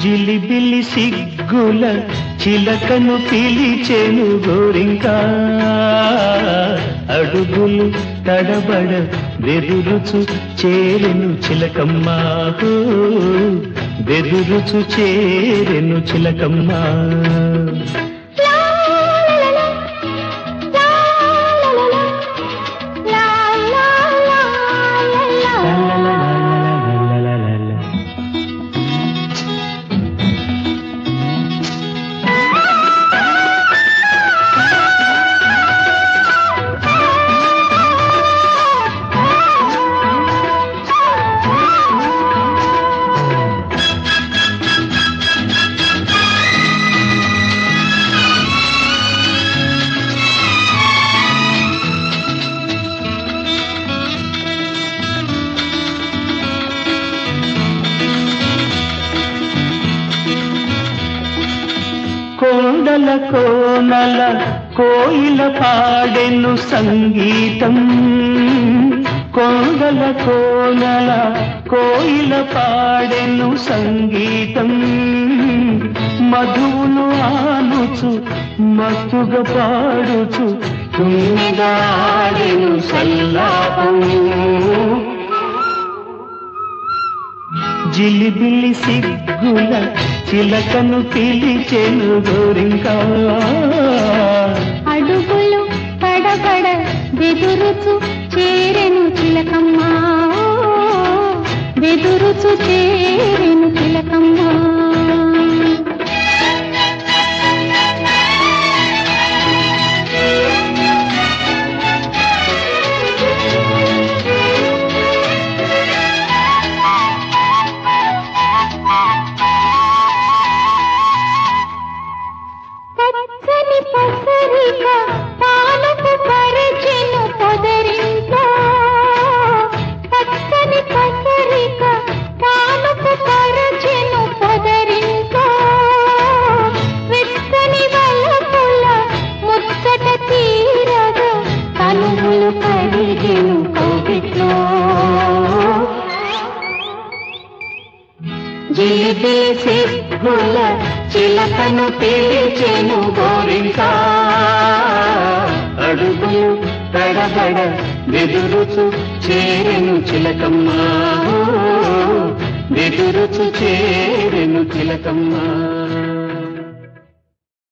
జిలిబిలి సిగ్గుల చిలకను పిలిచెను గోరింకా అడుగులు తడబడ బెదురుచు చేరెను చిలకమ్మా హో, బెదురుచు చేరెను చిలకమ్మా కోడల కోనల కోయిల పాడెను సంగీతం కోడల కోనల కోయిల పాడెను సంగీతం మధువును ఆనుచు మత్తుగా పాడుచు తుమ్మిదాడెను సల్లాపం జిలిబిలి సిగ్గుల చిలకను పిలిచెను గోరింకా అడుగులు పడబడ బెదురుచు చేరెను చిలకమ్మా బెదురుచు చేరెను చిలకమ్మా పచ్చని పసరిక పాలకు పరచెను పొదరింట్లో పచ్చని పసరిక పాలకు పరచెను పొదరింట్లో వెచ్చని వలపుల ముచ్చట తీరగా కనుములు కడిగెను కౌగిట్లో జిలిబిలి సిగ్గుల చిలకను పిలిచెను గోరింకా అడుగులు తడబడ బెదురుచు చేరెను చిలకమ్మా బెదురుచు చేరెను చిలకమ్మా